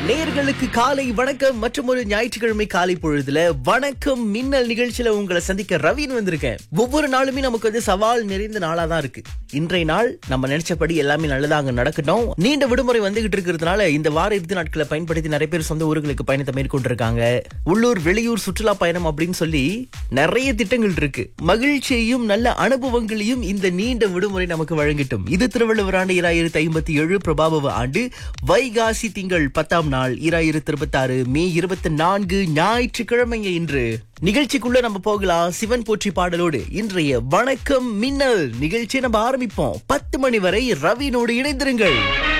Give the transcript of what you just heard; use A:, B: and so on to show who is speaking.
A: நேர்களுக்கு காலை வணக்கம் மற்றும் ஒரு ஞாயிற்றுக்கிழமை காலை பொழுதுல வணக்கம் மின்னல் நிகழ்ச்சியில உங்களை சந்திக்க ரவின்னு வந்திருக்கேன் ஒவ்வொரு நாளுமே நமக்கு வந்து சவால் நிறைந்த நாளா தான் இருக்கு இன்றைய நாள் நம்ம நினைச்சபடி எல்லாமே நல்லதா அங்க நடக்கட்டும் நீண்ட விடுமுறை வந்துகிட்டு இருக்கிறதுனால இந்த வார இறுதி நாட்களை பயன்படுத்தி நிறைய பேர் சொந்த ஊர்களுக்கு பயணத்தை மேற்கொண்டிருக்காங்க உள்ளூர் வெளியூர் சுற்றுலா பயணம் அப்படின்னு சொல்லி நிறைய திட்டங்கள் இருக்கு மகிழ்ச்சியையும் நல்ல அனுபவங்களையும் இந்த நீண்ட விடுமுறை நமக்கு வழங்கட்டும் இது திருவள்ளுவர் ஆண்டு இராயிரத்தி ஐம்பத்தி ஏழு பிரபாபவ ஆண்டு வைகாசி திங்கள் பத்தாம் நாள் இராயிரத்தி இருபத்தி ஆறு மே இருபத்தி நான்கு ஞாயிற்றுக்கிழமைங்க இன்று நிகழ்ச்சிக்குள்ள நம்ம போகலாம் சிவன் போற்றி பாடலோடு இன்றைய வணக்கம் மின்னல் நிகழ்ச்சியை நம்ம ஆரம்பிப்போம் பத்து மணி வரை ரவினோடு இணைந்திருங்கள்